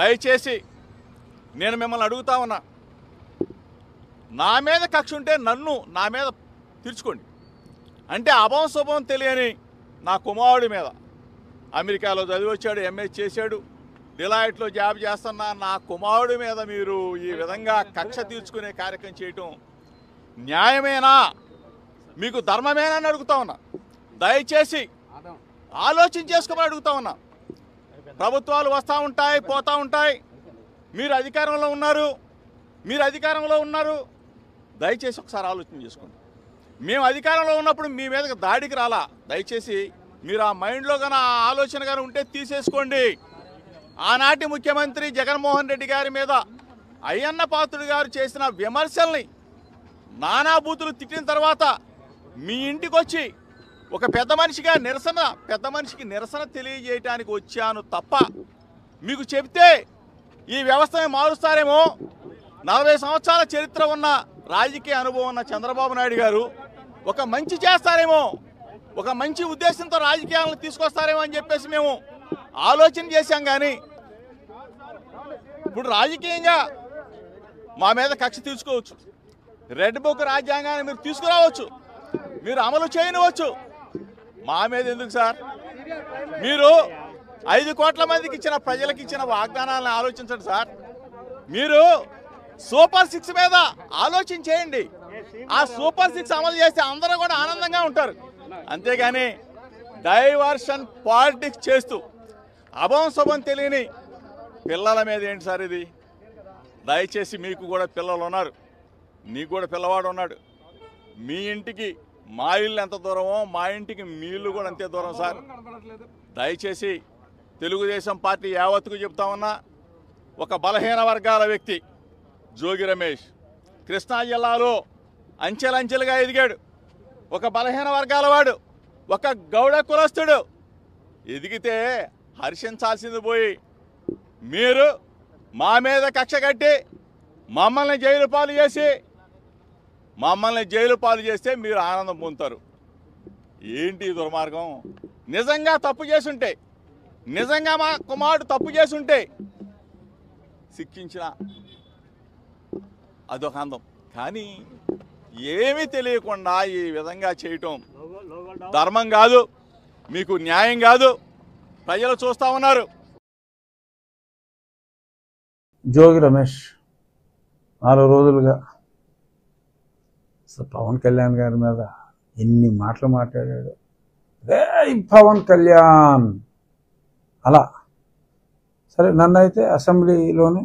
దయచేసి నేను మిమ్మల్ని అడుగుతా ఉన్నా నా మీద కక్ష ఉంటే నన్ను నా మీద తీర్చుకోండి అంటే అభం శుభం తెలియని నా కుమారుడి మీద అమెరికాలో చదివి వచ్చాడు ఎంఏ చేశాడు డిలాయిట్లో జాబ్ చేస్తున్న నా కుమారుడి మీద మీరు ఈ విధంగా కక్ష తీర్చుకునే కార్యక్రమం చేయటం న్యాయమేనా మీకు ధర్మమేనా అని అడుగుతా ఉన్నా దయచేసి ఆలోచన చేసుకోమని అడుగుతా ఉన్నా ప్రభుత్వాలు వస్తూ ఉంటాయి పోతూ ఉంటాయి మీరు అధికారంలో ఉన్నారు మీరు అధికారంలో ఉన్నారు దయచేసి ఒకసారి ఆలోచన చేసుకోండి మేము అధికారంలో ఉన్నప్పుడు మీ మీదకి దాడికి రాలా దయచేసి మీరు ఆ మైండ్లో కానీ ఆ ఆలోచన కానీ ఉంటే తీసేసుకోండి ఆనాటి ముఖ్యమంత్రి జగన్మోహన్ రెడ్డి గారి మీద అయ్యన్న పాత్రుడు గారు చేసిన విమర్శల్ని నానా బూతులు తిట్టిన తర్వాత మీ ఇంటికి వచ్చి ఒక పెద్ద మనిషిగా నిరసన పెద్ద మనిషికి నిరసన తెలియజేయటానికి వచ్చాను తప్ప మీకు చెప్తే ఈ వ్యవస్థని మారుస్తారేమో నలభై సంవత్సరాల చరిత్ర ఉన్న రాజకీయ అనుభవం ఉన్న చంద్రబాబు నాయుడు గారు ఒక మంచి చేస్తారేమో ఒక మంచి ఉద్దేశంతో రాజకీయాలను తీసుకొస్తారేమో అని చెప్పేసి మేము ఆలోచన చేశాం కానీ ఇప్పుడు రాజకీయంగా మా మీద కక్ష తీసుకోవచ్చు రెడ్ బుక్ రాజ్యాంగాన్ని మీరు తీసుకురావచ్చు మీరు అమలు చేయనివచ్చు మా మీద ఎందుకు సార్ మీరు ఐదు కోట్ల మందికి ఇచ్చిన ప్రజలకు ఇచ్చిన వాగ్దానాలను ఆలోచించండి సార్ మీరు సూపర్ సిక్స్ మీద ఆలోచన చేయండి ఆ సూపర్ సిక్స్ అమలు చేస్తే అందరూ కూడా ఆనందంగా ఉంటారు అంతేగాని డైవర్షన్ పాలిటిక్స్ చేస్తూ అభం శుభం తెలియని పిల్లల మీద ఏంటి సార్ ఇది దయచేసి మీకు కూడా పిల్లలు ఉన్నారు నీకు కూడా పిల్లవాడు ఉన్నాడు మీ ఇంటికి మా ఇల్లు ఎంత దూరమో మా ఇంటికి మీ ఇల్లు కూడా అంతే దూరం సార్ దయచేసి తెలుగుదేశం పార్టీ యావత్తుకు చెప్తా ఉన్నా ఒక బలహీన వర్గాల వ్యక్తి జోగి రమేష్ కృష్ణా జిల్లాలో అంచెలంచెలుగా ఎదిగాడు ఒక బలహీన వర్గాల వాడు ఒక గౌడ కులస్తుడు ఎదిగితే హర్షించాల్సింది పోయి మీరు మా మీద కక్ష కట్టి మమ్మల్ని జైలు పాలు చేసి మమ్మల్ని జైలు పాలు చేస్తే మీరు ఆనందం పొందుతారు ఏంటి ఈ దుర్మార్గం నిజంగా తప్పు చేసుంటే నిజంగా మా కుమారుడు తప్పు చేసుంటే శిక్షించిన అదొక అందం కానీ ఏమీ తెలియకుండా ఈ విధంగా చేయటం ధర్మం కాదు మీకు న్యాయం కాదు ప్రజలు చూస్తా ఉన్నారు జోగి రమేష్ నాలుగు రోజులుగా అసలు పవన్ కళ్యాణ్ గారి మీద ఎన్ని మాటలు మాట్లాడాడు రే పవన్ కళ్యాణ్ అలా సరే నన్ను అయితే అసెంబ్లీలోనే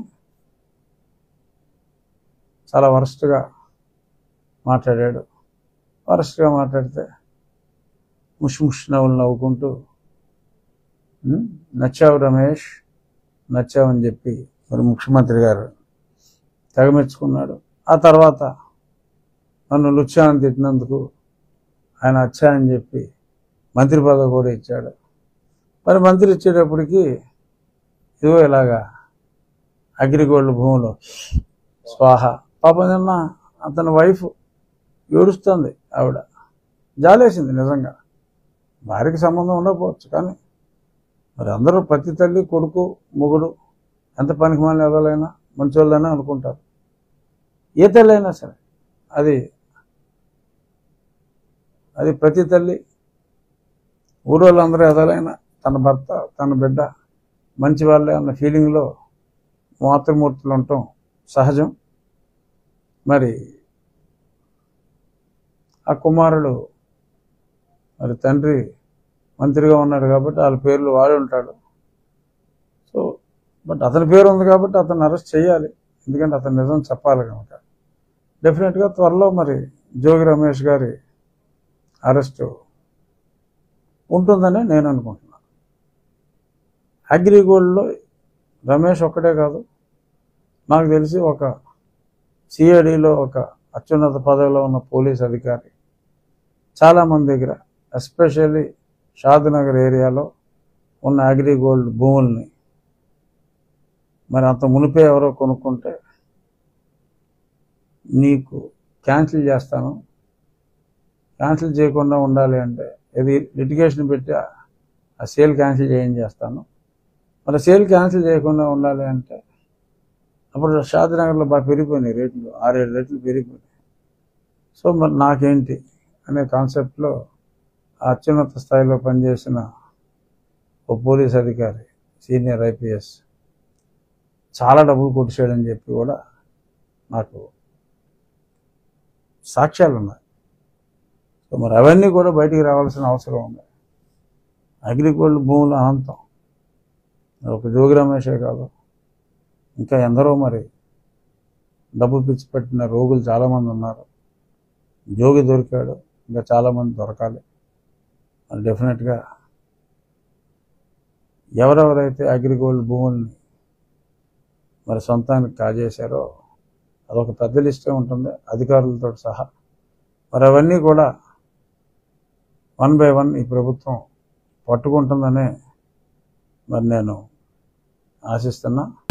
చాలా వరస్ట్గా మాట్లాడాడు వరస్ట్గా మాట్లాడితే ముష్ ముష్ నవ్వులు నవ్వుకుంటూ "ఉమ్, నచ్చావు రమేష్ నచ్చావని చెప్పి మరి ముఖ్యమంత్రి గారు తెగమెచ్చుకున్నాడు ఆ తర్వాత నన్ను లుచ్చాని తిట్టినందుకు ఆయన వచ్చాయని చెప్పి మంత్రి పదవి కూడా ఇచ్చాడు మరి మంత్రి ఇచ్చేటప్పటికి ఇదిగో ఇలాగా అగ్రిగోల్డ్ భూములు స్వాహ పాపం నిన్న అతని వైఫ్ ఏడుస్తుంది ఆవిడ జాలేసింది నిజంగా భార్యకి సంబంధం ఉండకపోవచ్చు కానీ మరి అందరూ ప్రతి తల్లి కొడుకు మొగుడు ఎంత పనికి మాలిన ఎదలైనా మంచోళ్ళైనా అనుకుంటారు ఏ తల్లి అయినా సరే అది అది ప్రతి తల్లి ఊరోళ్ళందరూ ఎదలైనా తన భర్త తన బిడ్డ మంచి వాళ్ళే అన్న ఫీలింగ్లో మాతృమూర్తులు ఉండటం సహజం మరి ఆ కుమారుడు మరి తండ్రి మంత్రిగా ఉన్నాడు కాబట్టి వాళ్ళ పేర్లు వాడి ఉంటాడు సో బట్ అతని పేరు ఉంది కాబట్టి అతన్ని అరెస్ట్ చేయాలి ఎందుకంటే అతను నిజం చెప్పాలి కనుక డెఫినెట్గా త్వరలో మరి జోగి రమేష్ గారి అరెస్టు ఉంటుందని నేను అనుకుంటున్నాను అగ్రిగోల్డ్లో రమేష్ ఒక్కటే కాదు నాకు తెలిసి ఒక సిఐడిలో ఒక అత్యున్నత పదవిలో ఉన్న పోలీస్ అధికారి చాలామంది దగ్గర ఎస్పెషల్లీ షాద్నగర్ ఏరియాలో ఉన్న అగ్రిగోల్డ్ భూముల్ని మరి అంత మునిపే ఎవరో కొనుక్కుంటే నీకు క్యాన్సిల్ చేస్తాను క్యాన్సిల్ చేయకుండా ఉండాలి అంటే ఇది లిటిగేషన్ పెట్టి ఆ- ఆ సేల్ క్యాన్సిల్ చేయం చేస్తాను మరి సేల్ క్యాన్సిల్ చేయకుండా ఉండాలి అంటే అప్పుడు షాద్నగర్లో బాగా పెరిగిపోయినాయి రేట్లు ఆరేడు రేట్లు పెరిగిపోయినాయి సో మరి నాకేంటి అనే కాన్సెప్ట్లో ఆ అత్యున్నత స్థాయిలో పనిచేసిన ఓ పోలీస్ అధికారి సీనియర్ ఐపీఎస్ చాలా డబ్బులు కొట్టేసాడని చెప్పి కూడా నాకు సాక్ష్యాలు ఉన్నాయి సో మరి అవన్నీ కూడా బయటికి రావాల్సిన అవసరం ఉంది అగ్రిగోల్డ్ భూములు అనంతం ఒక జోగి రమేషే కాదు ఇంకా ఎందరో మరి డబ్బు పిచ్చి పెట్టిన రోగులు చాలామంది ఉన్నారు జోగి దొరికాడు ఇంకా చాలామంది దొరకాలి మరి డెఫినెట్గా ఎవరెవరైతే అగ్రిగోల్డ్ భూముల్ని మరి సొంతానికి కాజేశారో అదొక పెద్ద లిస్టే ఉంటుంది అధికారులతో సహా మరి అవన్నీ కూడా వన్ బై వన్ ఈ ప్రభుత్వం పట్టుకుంటుందనే మరి నేను ఆశిస్తున్నా